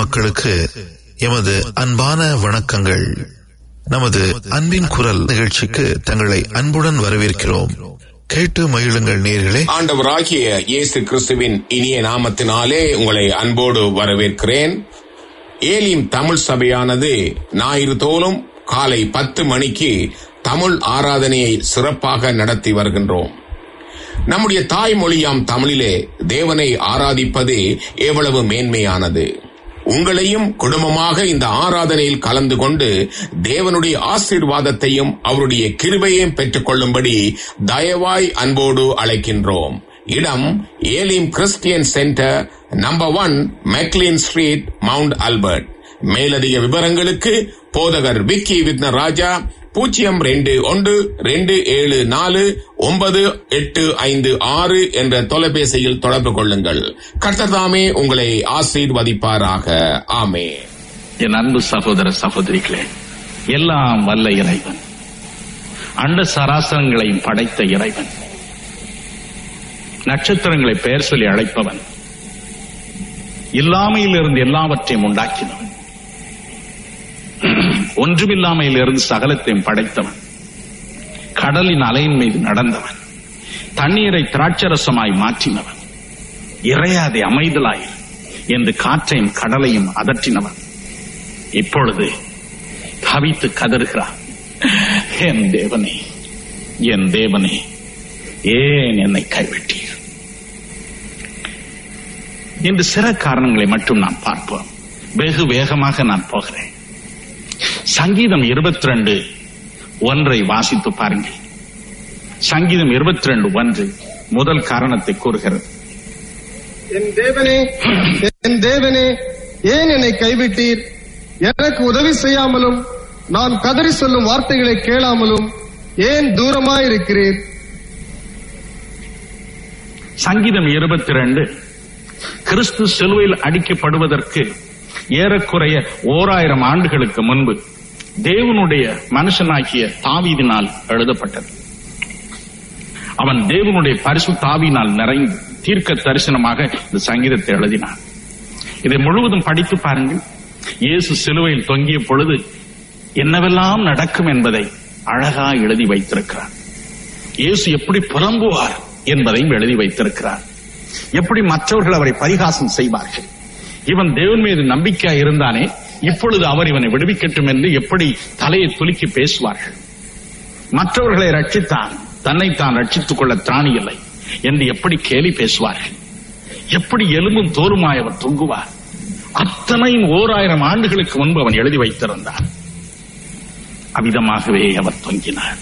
மக்களுக்கு எமது அன்பான வணக்கங்கள் நமது அன்பின் குரல் நிகழ்ச்சிக்கு தங்களை அன்புடன் வரவேற்கிறோம் கேட்டு மகிழுங்கள் நேர்களே ஆண்டவராகிய இயேசு கிறிஸ்துவின் இனிய நாமத்தினாலே உங்களை அன்போடு வரவேற்கிறேன் ஏலிம் தமிழ் சபையானது ஞாயிறு தோறும் காலை பத்து மணிக்கு தமிழ் ஆராதனையை சிறப்பாக நடத்தி வருகின்றோம் நம்முடைய தாய்மொழியாம் தமிழிலே தேவனை ஆராதிப்பது எவ்வளவு மேன்மையானது உங்களையும் குடும்பமாக இந்த ஆராதனையில் கலந்து கொண்டு தேவனுடைய ஆசீர்வாதத்தையும் அவருடைய கிருபையையும் பெற்றுக் கொள்ளும்படி தயவாய் அன்போடு அழைக்கின்றோம் இடம் Elim Christian centre number one Macklin street Mount Albert மேலதிக விவரங்களுக்கு போதகர் விக்கி வித்ன ராஜா பூஜ்ஜியம் ரெண்டு ஒன்று ரெண்டு ஏழு நாலு ஒன்பது எட்டு ஐந்து ஆறு என்ற தொலைபேசியில் தொடர்பு கொள்ளுங்கள் கர்த்ததாமே உங்களை ஆசீர்வதிப்பாராக ஆமே என் அன்பு சகோதர சகோதரிகளே எல்லாம் வல்ல இறைவன் அண்ட சராசரங்களையும் படைத்த இறைவன் நட்சத்திரங்களை பெயர் சொல்லி அழைப்பவன் இல்லாமையிலிருந்து எல்லாவற்றையும் உண்டாக்கினவன் ஒன்றுமில்லாமையிலிருந்து சகலத்தையும் படைத்தவன் கடலின் அலையின் மீது நடந்தவன் தண்ணீரை திராட்சரசமாய் மாற்றினவன் இறையாதே அமைதலாய் என்று காற்றையும் கடலையும் அதற்றினவன் இப்பொழுது கவித்து கதறுகிறான் என் தேவனே என் தேவனே ஏன் என்னை கைவிட்டீர் என்று சில காரணங்களை மட்டும் நாம் பார்ப்போம் வெகு வேகமாக நான் போகிறேன் சங்கீதம் இருபத்தி ரெண்டு ஒன்றை வாசித்து பாருங்கள் சங்கீதம் இருபத்தி ரெண்டு ஒன்று முதல் காரணத்தை கூறுகிறது என் தேவனே என் தேவனே ஏன் என்னை கைவிட்டீர் எனக்கு உதவி செய்யாமலும் நான் கதறி சொல்லும் வார்த்தைகளை கேளாமலும் ஏன் தூரமாயிருக்கிறீர் சங்கீதம் இருபத்தி ரெண்டு கிறிஸ்து சிலுவையில் அடிக்கப்படுவதற்கு ஏறக்குறைய ஓராயிரம் ஆண்டுகளுக்கு முன்பு தேவனுடைய மனுஷனாகிய தாவீதினால் எழுதப்பட்டது அவன் தேவனுடைய பரிசு தாவினால் நிறைந்து தீர்க்க தரிசனமாக இந்த சங்கீதத்தை எழுதினான் இதை முழுவதும் படித்து பாருங்கள் இயேசு சிலுவையில் தொங்கிய பொழுது என்னவெல்லாம் நடக்கும் என்பதை அழகா எழுதி வைத்திருக்கிறார் இயேசு எப்படி புலம்புவார் என்பதையும் எழுதி வைத்திருக்கிறார் எப்படி மற்றவர்கள் அவரை பரிகாசம் செய்வார்கள் இவன் தேவன் மீது நம்பிக்கையா இருந்தானே இப்பொழுது அவர் இவனை விடுவிக்கட்டும் என்று எப்படி தலையை துலுக்கி பேசுவார்கள் மற்றவர்களை ரட்சித்தான் தன்னைத்தான் ரட்சித்துக் கொள்ள திராணி இல்லை என்று எப்படி கேலி பேசுவார்கள் எப்படி எலும்பும் தோறுமாய் அவர் தொங்குவார் அத்தனையும் ஓர் ஆயிரம் ஆண்டுகளுக்கு முன்பு அவன் எழுதி வைத்திருந்தார் அவிதமாகவே அவர் தொங்கினார்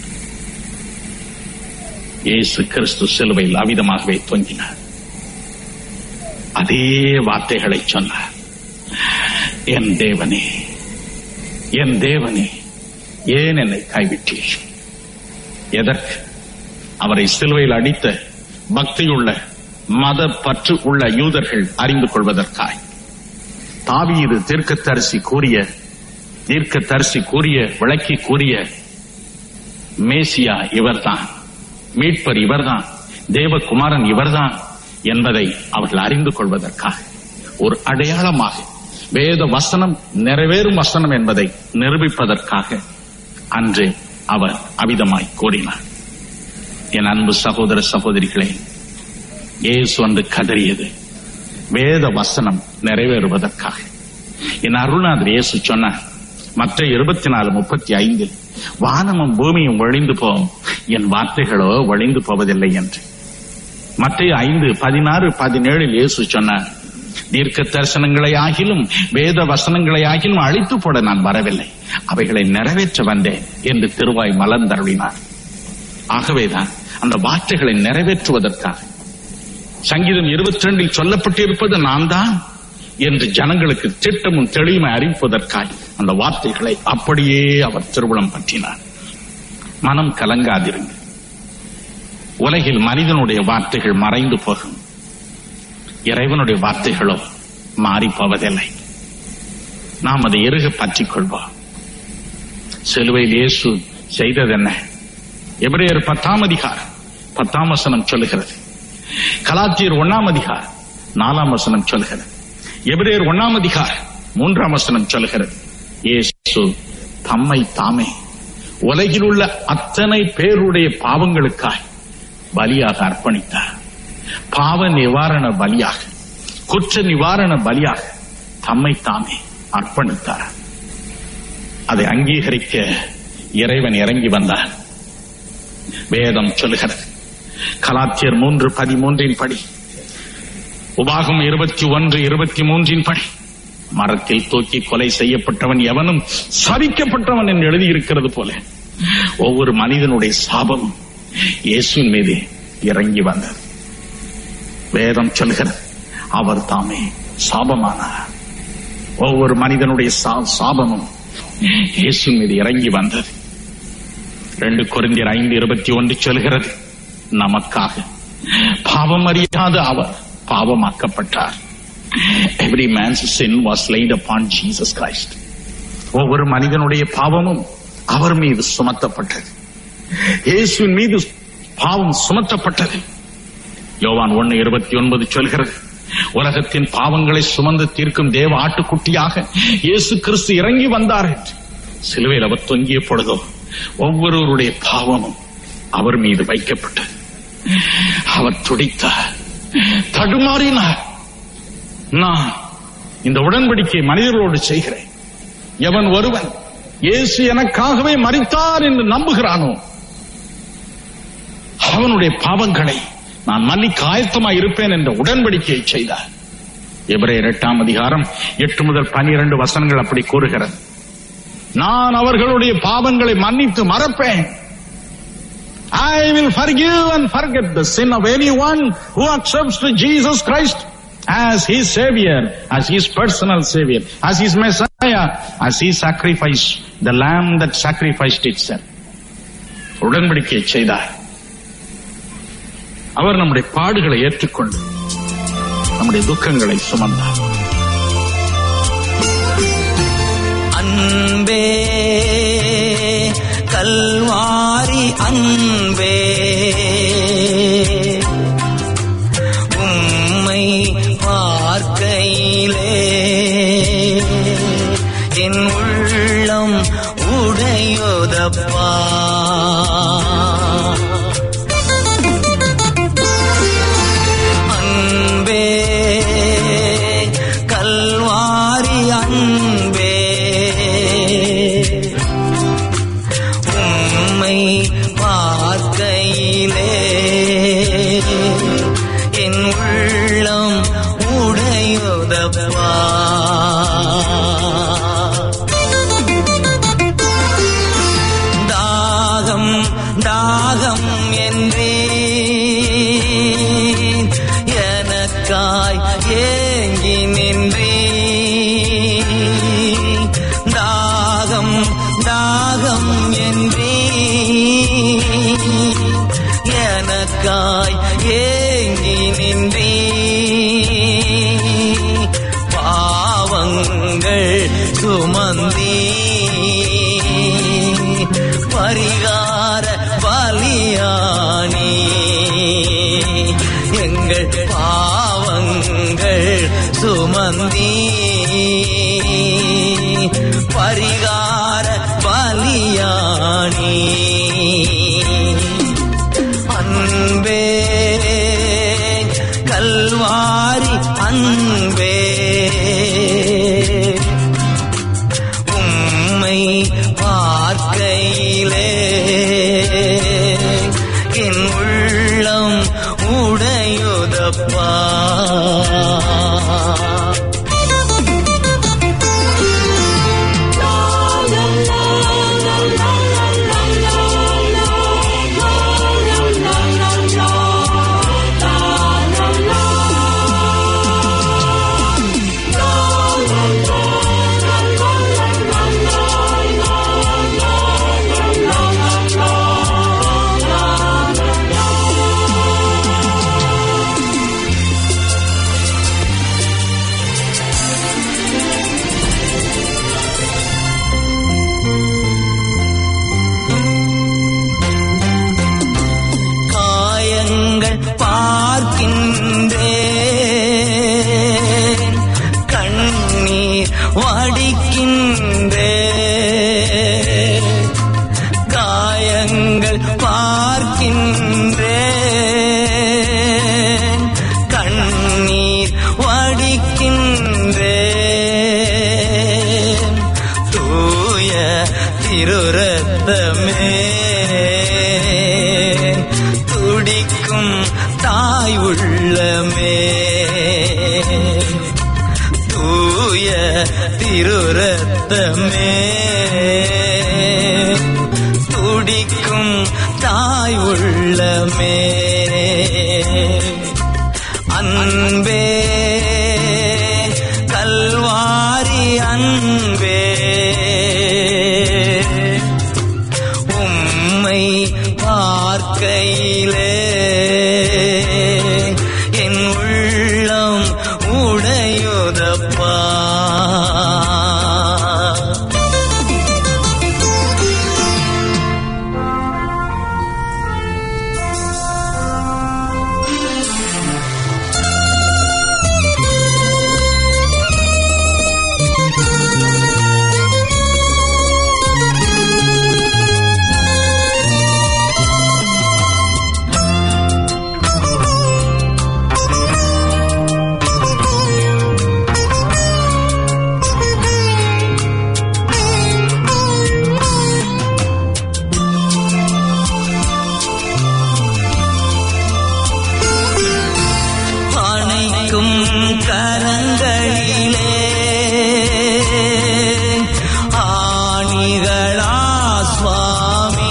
இயேசு கிறிஸ்து சிலுவையில் அவிதமாகவே தொங்கினார் அதே வார்த்தைகளை சொன்னார் என் தேவனே என் தேவனே ஏன் என்னை கைவிட்டீர் எதற்கு அவரை சிலுவையில் அடித்த பக்தியுள்ள மத பற்று உள்ள யூதர்கள் அறிந்து கொள்வதற்காய் தாவீது தீர்க்கத்தரிசி கூறிய தீர்க்கத்தரிசி கூறிய விளக்கி கூறிய மேசியா இவர்தான் மீட்பர் இவர்தான் தேவகுமாரன் இவர்தான் என்பதை அவர்கள் அறிந்து கொள்வதற்காக ஒரு அடையாளமாக வேத வசனம் நிறைவேறும் வசனம் என்பதை நிரூபிப்பதற்காக அன்று அவர் அவிதமாய் கூறினார் என் அன்பு சகோதர சகோதரிகளே இயேசு வந்து கதறியது வேத வசனம் நிறைவேறுவதற்காக என் அருணாதர் இயேசு சொன்னார் மற்ற இருபத்தி நாலு முப்பத்தி ஐந்தில் வானமும் பூமியும் ஒழிந்து போகும் என் வார்த்தைகளோ ஒழிந்து போவதில்லை என்று மற்ற ஐந்து பதினாறு பதினேழில் இயேசு சொன்னார் தீர்க்க தரிசனங்களை ஆகிலும் வேத வசனங்களை ஆகிலும் அழித்து போட நான் வரவில்லை அவைகளை நிறைவேற்ற வந்தேன் என்று திருவாய் மலர்ந்தருளினார் ஆகவேதான் அந்த வார்த்தைகளை நிறைவேற்றுவதற்காக சங்கீதம் இருபத்தி ரெண்டில் சொல்லப்பட்டிருப்பது நான் தான் என்று ஜனங்களுக்கு திட்டமும் தெளிவுமை அறிவிப்பதற்காய் அந்த வார்த்தைகளை அப்படியே அவர் திருவுளம் பற்றினார் மனம் கலங்காதிருங்க உலகில் மனிதனுடைய வார்த்தைகள் மறைந்து போகும் இறைவனுடைய வார்த்தைகளோ மாறி போவதில்லை நாம் அதை இறுக பற்றிக் கொள்வோம் சிலுவையில் இயேசு செய்தது என்ன எபிரேயர் பத்தாம் அதிகாரம் பத்தாம் வசனம் சொல்லுகிறது கலாத்தியர் ஒன்னாம் அதிகாரம் நாலாம் வசனம் சொல்கிறது எபிரேயர் ஒன்னாம் அதிகாரம் மூன்றாம் வசனம் சொல்கிறது இயேசு தம்மை தாமே உலகில் உள்ள அத்தனை பேருடைய பாவங்களுக்காய் பலியாக அர்ப்பணித்தார் பாவ நிவாரண பலியாக குற்ற நிவாரண பலியாக தம்மை தாமே அர்ப்பணித்தார் அதை அங்கீகரிக்க இறைவன் இறங்கி வந்தார் வேதம் சொல்லுகிறது கலாத்தியர் மூன்று பதிமூன்றின் படி உபாகம் இருபத்தி ஒன்று இருபத்தி மூன்றின் படி மரத்தில் தூக்கி கொலை செய்யப்பட்டவன் எவனும் சபிக்கப்பட்டவன் என்று எழுதியிருக்கிறது போல ஒவ்வொரு மனிதனுடைய சாபமும் இயேசுவின் மீது இறங்கி வந்தது வேதம் சொல்கிறது அவர் தாமே சாபமானார் ஒவ்வொரு மனிதனுடைய சா- சாபமும் இயேசுவின் மீது இறங்கி வந்தது ரெண்டு கொரிந்தியர் ஐந்து இருபத்தி ஒன்று சொல்கிறது நமக்காக பாவம் அறியாத அவர் பாவமாக்கப்பட்டார் every man's sin was laid upon Jesus Christ ஒவ்வொரு மனிதனுடைய பாவமும் அவர் மீது சுமத்தப்பட்டது இயேசுவின் மீது பாவம் சுமத்தப்பட்டது யோவான் ஒன்னு இருபத்தி ஒன்பது சொல்கிறது உலகத்தின் பாவங்களை சுமந்து தீர்க்கும் தேவ ஆட்டுக்குட்டியாக இயேசு கிறிஸ்து இறங்கி வந்தார் என்று சிலுவையில் அவர் தொங்கிய பொழுதோ ஒவ்வொருவருடைய பாவமும் அவர் மீது வைக்கப்பட்டது அவர் துடித்தார் தடுமாறினார் நான் இந்த உடன்படிக்கை மனிதர்களோடு செய்கிறேன் எவன் ஒருவன் இயேசு எனக்காகவே மரித்தார் என்று நம்புகிறானோ அவனுடைய பாவங்களை நான் மன்னிக்க ஆயத்தமாய் இருப்பேன் என்ற உடன்படிக்கையை செய்தார் எபிரேயர் எட்டாம் அதிகாரம் எட்டு முதல் பனிரெண்டு வசனங்கள் அப்படி கூறுகிறது நான் அவர்களுடைய பாவங்களை மன்னித்து மறப்பேன் I will forgive and forget the sin of anyone who accepts to Jesus Christ as his savior, as his personal savior, as his messiah, as he sacrificed the lamb that sacrificed itself. உடன்படிக்கையை செய்தார் அவர் நம்முடைய பாடுகளை ஏற்றுக்கொண்டு நம்முடைய துக்கங்களை சுமந்தார் அன்பே கல்வாரி அன்பே உம்மை பார்க்கையிலே என் உள்ளம் உடையோதப்பா அன்பே கல்வாரி அன்பே உம்மை பார்க்கையிலே என் உள்ளம் உடையுதப்பா தாகம் தாகம் என்றே எனக்காய் ஏங்கி நின்றே தாகம் தாகம் என்றே எனக்காய் ஏங்கி நின்றே பாவங்கள் சுமந்தே பரிகார பலியானே எங்கள் பாவங்கள் சுமந்தே பரிகார பலியானே அன்பே கல்வாரி அன்பே உம்மை பார்க்கையிலே என் உள்ளம் உடையுதப்பா பார்க்கின்றேன் கண்ணீர் வடிக்கின்றேன் தூய திருரத்தமே துடிக்கும் தாய் உள்ளமே தூய திருரத்தமே துடிக்கும் தாய் உள்ளமே அன்பே கல்வாரி அன்பே உம்மை பார்க்கையிலே என் உள்ளம் உடையுதப்பா அணைக்கும் கரங்களிலே ஆணிகளா சுவாமி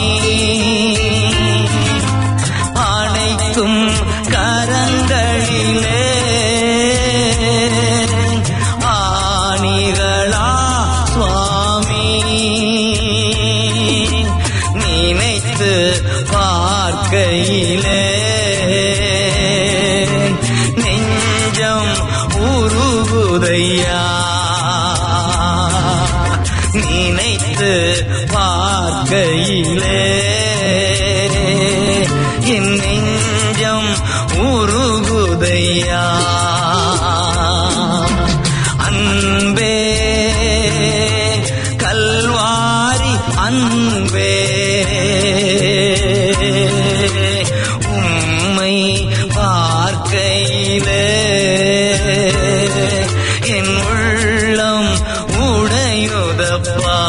அணைக்கும் கரங்களிலே ஆணிகளா சுவாமி நினைத்து பார்க்கையிலே நெஞ்சம் உருகுதையா நினைத்து பார்க்கையிலே என் நெஞ்சம் உருகுதையா அன்பே கல்வாரி அன்பே உம்மை பார்க்கையிலே என் உள்ளம் உடையுதப்பா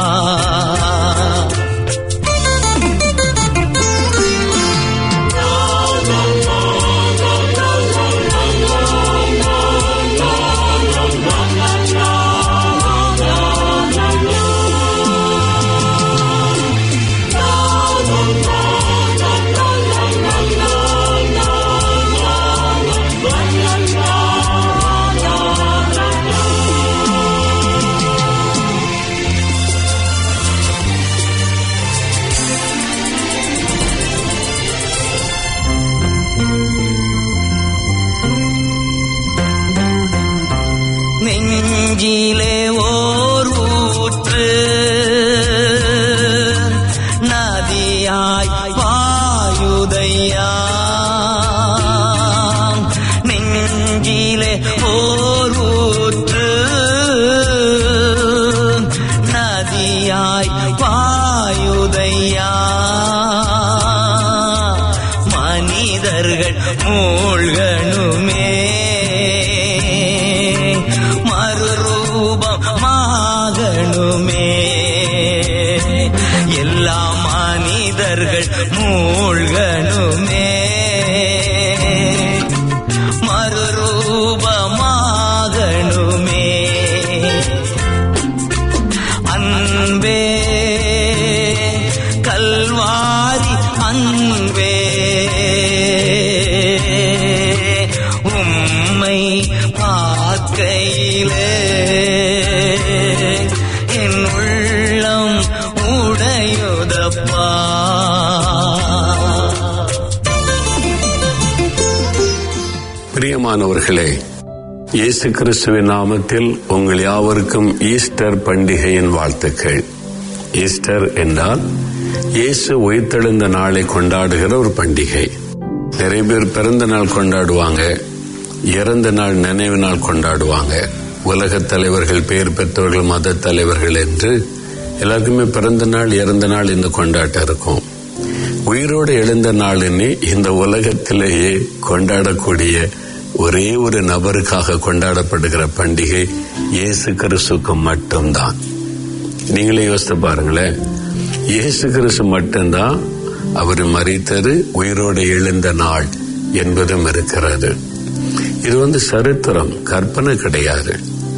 நெஞ்சிலே ஓர் ஊற்று நதியாய் பாயுதையா நெஞ்சிலே ஓர் ஊற்று நதியாய் பாயுதையா மனிதர்கள் மூழ்கணுமே மறுரூபமாகணுமே எல்லா மனிதர்கள் மூழ்கணுமே மறுரூபமாகணுமே அன்பே கல்வாரி அன்பே உம்மை பார்க்கையிலே என் உள்ளம் உடையுதப்பா பிரியமானவர்களே இயேசு கிறிஸ்துவின் நாமத்தில் உங்கள் யாவருக்கும் ஈஸ்டர் பண்டிகையின் வாழ்த்துக்கள் ஈஸ்டர் என்றால் இயேசு உயிர்த்தெழுந்த நாளை கொண்டாடுகிற ஒரு பண்டிகை நிறைய பேர் பிறந்த நாள் கொண்டாடுவாங்க இறந்த நாள் நினைவு நாள் கொண்டாடுவாங்க உலகத் தலைவர்கள் பெயர் பெற்றவர்கள் மத தலைவர்கள் என்று எல்லாருக்குமே பிறந்த நாள் இறந்த நாள் இந்த கொண்டாட்டம் இருக்கும் உயிரோடு எழுந்த நாளினே இந்த உலகத்திலேயே கொண்டாடக்கூடிய ஒரே ஒரு நபருக்காக கொண்டாடப்படுகிற பண்டிகை இயேசு கிறிஸ்துக்கு மட்டும்தான் நீங்களே யோசித்து பாருங்களேன் இயேசு கிறிஸ்து மட்டும்தான் அவர் மறித்தது உயிரோடு எழுந்த நாள் என்பதும் இருக்கிறது இது வந்து சரித்திரம் கற்பனை கிடையாது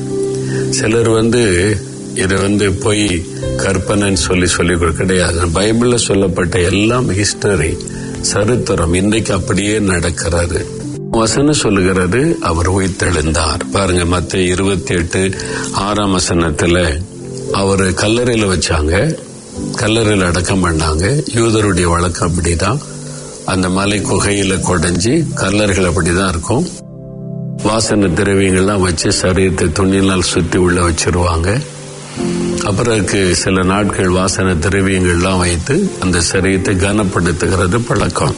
சிலர் வந்து இது வந்து பொய் கற்பனைன்னு சொல்லி சொல்லி கொடு- கிடையாது பைபிள்ல சொல்லப்பட்ட எல்லாம் ஹிஸ்டரி சரித்திரம் இன்றைக்கு அப்படியே நடக்கிறது வசனம் சொல்லுகிறது அவர் உயிர்த்தெழுந்தார் பாருங்க மத்த இருபத்தி எட்டு ஆறாம் வசனத்துல அவர் கல்லறையில வச்சாங்க கல்லறையில் அடக்கம் பண்ணாங்க யூதருடைய வழக்கம் அப்படிதான் அந்த மலை குகையில குடைஞ்சி கல்லறைகள் அப்படிதான் இருக்கும் வாசனை திரவியங்கள்லாம் வச்சு சரீரத்தை துணியினால் சுத்தி உள்ள வச்சிருவாங்க அப்புறம்க்கு சில நாட்கள் வாசனை திரவியங்கள்லாம் வைத்து அந்த சரீரத்தை கனப்படுத்துகிறது பழக்கம்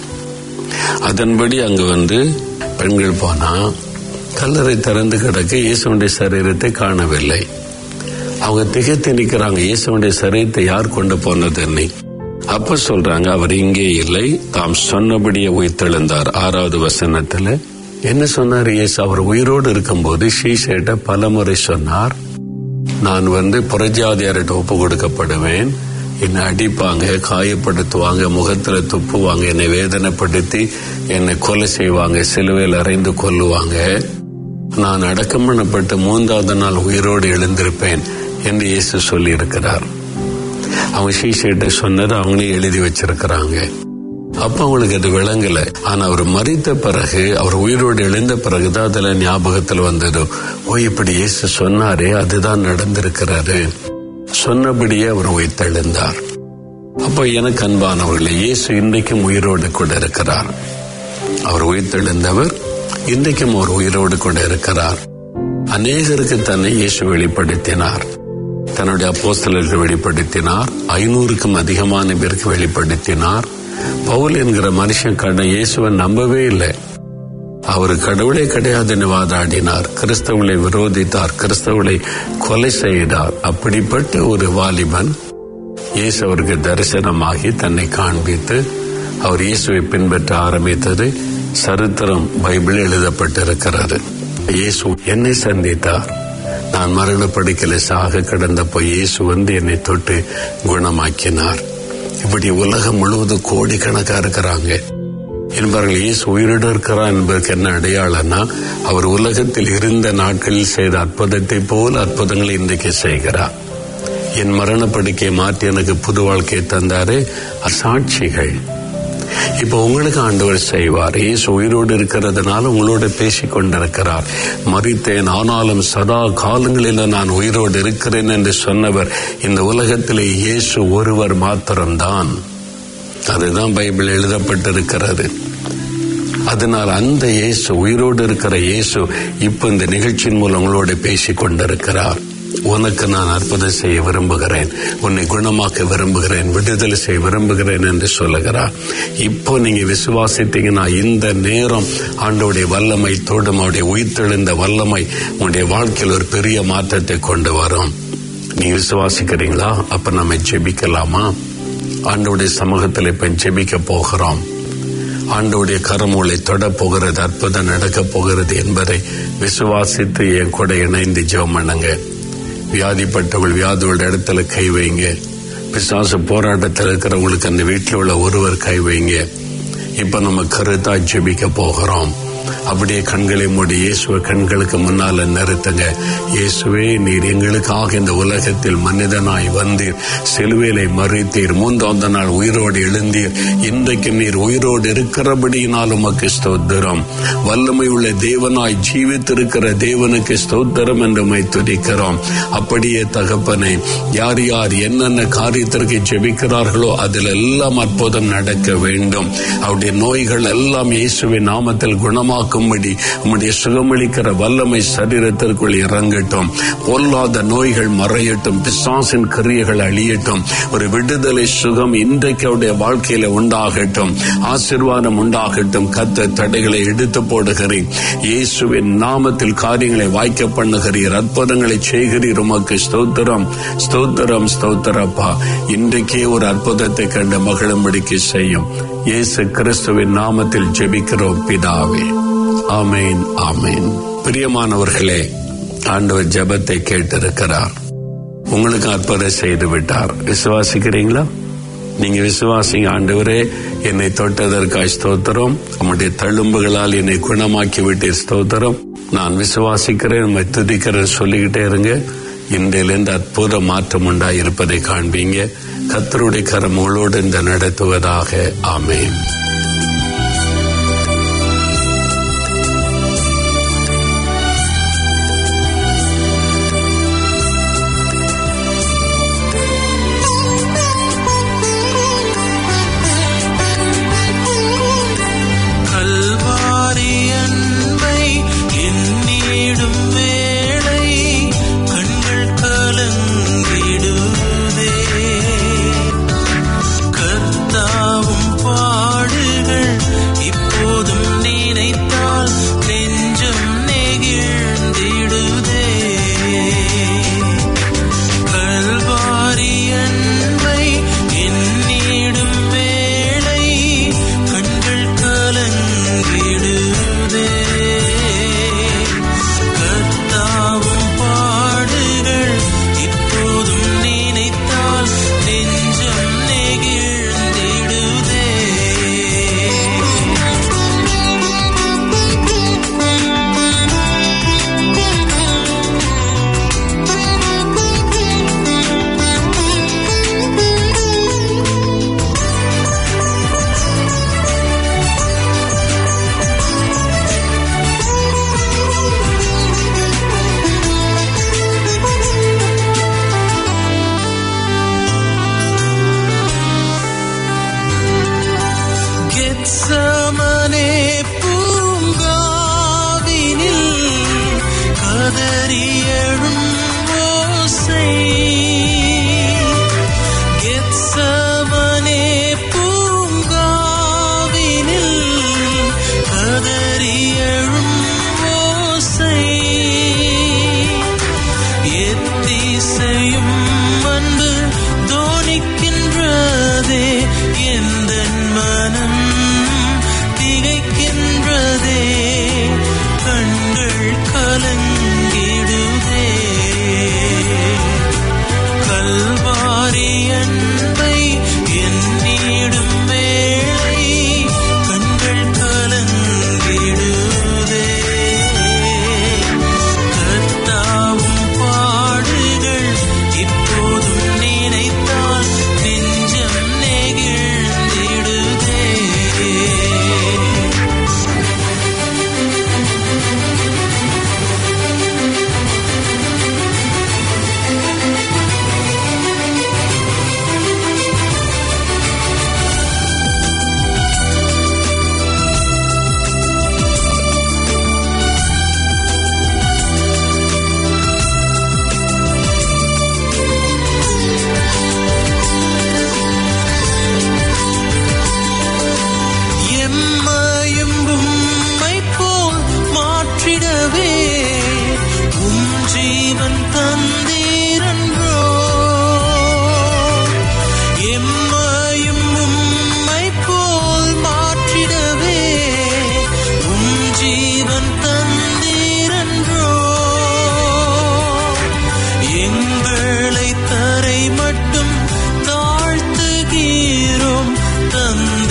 அதன்படி அங்கு வந்து பெண்கள் போனா கல்லறை திறந்து கிடக்க இயேசுடைய சரீரத்தை காணவில்லை அவங்க திகைத்து நிக்கிறாங்க இயேசுடைய சரீரத்தை யார் கொண்டு போனதுன்னு அப்ப சொல்றாங்க அவர் இங்கே இல்லை தாம் சொன்னபடியே உயிர்த்தெழுந்தார் ஆறாவது வசனத்துல என்ன சொன்னார் இயேசு அவர் உயிரோடு இருக்கும்போது ஷீஷேட்ட பலமுறை சொன்னார் நான் வந்து புறஜாதியார்கிட்ட ஒப்பு கொடுக்கப்படுவேன் என்னை அடிப்பாங்க காயப்படுத்துவாங்க முகத்துல துப்புவாங்க என்னை வேதனைப்படுத்தி என்னை கொலை செய்வாங்க சிலுவையில் அறைந்து கொல்லுவாங்க நான் அடக்கம் பண்ணப்பட்டு மூன்றாவது நாள் உயிரோடு எழுந்திருப்பேன் என்று இயேசு சொல்லி இருக்கிறார் அவங்க ஷீஷேட்ட சொன்னதை அவங்களே எழுதி வச்சிருக்கிறாங்க அப்ப அவங்களுக்கு அது விளங்கல ஆனா அவர் மறித்த பிறகு அவர் உயிரோடு எழுந்த பிறகுதான் அதுல ஞாபகத்துல வந்தது ஓ இப்படி இயேசு சொன்னாரே அதுதான் நடந்திருக்கிறாரு சொன்னபடியே அவர் உயிர்த்தெழுந்தார் அப்போ எனக்கு அன்பானவர்களே இயேசு இன்றைக்கும் உயிரோடு கூட இருக்கிறார் அவர் உயிர்த்தெழுந்தவர் இன்றைக்கும் அவர் உயிரோடு கூட இருக்கிறார் அநேகருக்கு தன்னை இயேசு வெளிப்படுத்தினார் தன்னுடைய அப்போஸ்தலருக்கு வெளிப்படுத்தினார் ஐநூறுக்கும் அதிகமான பேருக்கு வெளிப்படுத்தினார் பவுல் என்கிற மனுஷன் கண்ட இயேசுவை நம்பவே இல்லை அவர் கடவுளே கிடையாதுன்னு வாதாடினார் கிறிஸ்தவளை விரோதித்தார் கிறிஸ்தவளை கொலை செய்தார் அப்படிப்பட்ட ஒரு வாலிபன் இயேசு அவருக்கு தரிசனமாகி தன்னை காண்பித்து அவர் இயேசுவை பின்பற்ற ஆரம்பித்தது சரித்திரம் பைபிள் எழுதப்பட்டிருக்கிறது இயேசு என்னை சந்தித்தார் நான் மரண படுக்கையில சாக கிடந்தப்போ இயேசு வந்து என்னை தொட்டு குணமாக்கினார் இப்படி உலகம் முழுவதும் கோடிக்கணக்கா இருக்கிறாங்க என்பார்கள் இயேசு உயிரோடு இருக்கிறார் என்பதற்கு என்ன அடையாளம்னா அவர் உலகத்தில் இருந்த நாட்களில் செய்த அற்புதத்தை போல் அற்புதங்களை இன்றைக்கு செய்கிறார் என் மரண படுக்கையை மாற்றி எனக்கு புது வாழ்க்கையை தந்தாரு அசாட்சிகள் இப்போ உங்களுக்கு ஆண்டவர் செய்வார் இயேசு உயிரோடு இருக்கிறதுனால உங்களோட பேசிக் கொண்டிருக்கிறார் மறித்தேன் ஆனாலும் சதா காலங்களில் நான் உயிரோடு இருக்கிறேன் என்று சொன்னவர் இந்த உலகத்திலே இயேசு ஒருவர் மாத்திரம்தான் அதுதான் பைபிள் எழுதப்பட்டிருக்கிறது அதனால் அந்த இயேசு உயிரோடு இருக்கிற இயேசு இப்ப இந்த நிகழ்ச்சியின் மூலம் உங்களோட பேசிக் கொண்டிருக்கிறார் உனக்கு நான் அற்புதம் செய்ய விரும்புகிறேன் உன்னை குணமாக்க விரும்புகிறேன் விடுதலை செய்ய விரும்புகிறேன் என்று சொல்லுகிறார் இப்போ நீங்க விசுவாசித்தீங்கன்னா இந்த நேரம் ஆண்டோடைய வல்லமை தோடும் அவருடைய உயிர்த்தெழுந்த வல்லமை உங்களுடைய வாழ்க்கையில் ஒரு பெரிய மாற்றத்தை கொண்டு வரும் நீங்க விசுவாசிக்கிறீங்களா அப்ப நம்ம ஜெபிக்கலாமா ஆண்டோடைய சமூகத்தில் இப்ப ஜெபிக்க போகிறோம் ஆண்டோடைய கரமூளை தொட போகிறது அற்புதம் நடக்க போகிறது என்பதை விசுவாசித்து என் கூட இணைந்து ஜெபம் பண்ணுங்க வியாதிப்பட்டவள் வியாதியோட இடத்துல கை வைங்க பிசாசு போராட்டத்தில் இருக்கிறவங்களுக்கு அந்த வீட்டில் உள்ள ஒருவர் கை வைங்க இப்ப நம்ம கருத்தா ஜெபிக்க போகிறோம் அப்படியே கண்களை மூடி இயேசுவை கண்களுக்கு முன்னால நிறுத்துங்க இயேசுவே நீர் எங்களுக்காக இந்த உலகத்தில் மனிதனாய் வந்தீர் சிலுவையிலை மறித்தீர் மூன்றாவது நாள் உயிரோடு எழுந்தீர் இன்றைக்கு நீர் உயிரோடு இருக்கிறபடியினால் உமக்கு ஸ்தோத்திரம் வல்லமை உள்ள தேவனாய் ஜீவித்திருக்கிற தேவனுக்கு ஸ்தோத்திரம் என்று உம்மை துதிக்கிறோம் அப்படியே தகப்பனை யார் யார் என்னென்ன காரியத்திற்கு ஜெபிக்கிறார்களோ அதில் எல்லாம் அற்புதம் நடக்க வேண்டும் அவருடைய நோய்கள் எல்லாம் இயேசுவின் நாமத்தில் குணமாக குணமாக்கும்படி உம்முடைய சுகமளிக்கிற வல்லமை சரீரத்திற்குள் இறங்கட்டும் பொல்லாத நோய்கள் மறையட்டும் பிசாசின் கிரியைகள் அழியட்டும் ஒரு விடுதலை சுகம் இன்றைக்கு அவருடைய வாழ்க்கையில உண்டாகட்டும் ஆசிர்வாதம் உண்டாகட்டும் கத்த தடைகளை எடுத்து போடுகிறேன் இயேசுவின் நாமத்தில் காரியங்களை வாய்க்க பண்ணுகிறீர் அற்புதங்களை செய்கிறீர் உமக்கு ஸ்தோத்திரம் ஸ்தோத்திரம் ஸ்தோத்திரப்பா இன்றைக்கே ஒரு அற்புதத்தை கண்டு மகிழும்படிக்கு செய்யும் இயேசு கிறிஸ்துவின் நாமத்தில் ஜெபிக்கிறோம் பிதாவே ஆமேன் ஆமேன் பிரியமானவர்களே ஆண்டவர் ஜெபத்தை கேட்டிருக்கிறார் உங்களுக்கு அற்புதம் செய்து விட்டார் விசுவாசிக்கிறீங்களா நீங்க விசுவாசிங்க ஆண்டவரே என்னை தொட்டதற்காய் ஸ்தோத்திரம் உம்முடைய தழும்புகளால் என்னை குணமாக்கி விட்டீர் ஸ்தோத்திரம் நான் விசுவாசிக்கிறேன் உண்மை துதிக்கிறேன் சொல்லிக்கிட்டே இருங்க இன்றையிலிருந்து அற்புத மாற்றம் உண்டாயிருப்பதை காண்பீங்க கத்தருடைய கரம் உங்களோடு இந்த நடத்துவதாக ஆமேன் கல்வாரி அன்பை எண்ணிடும் வேளை கண்கள் கலங்கிடுதே கர்த்தாவும் பாடுகள் இப்போதும் நினைத்தால் நெஞ்சம் நெகிழ்ந்திடுதே கல்வாரி அன்பை எண்ணிடும் வேளை கண்கள் கலங்கிடுதே கர்த்தாவும் பாடுகள் இப்போதும் நினைத்தால் நெஞ்சம் நெகிழ்ந்திடுதே கெத்ச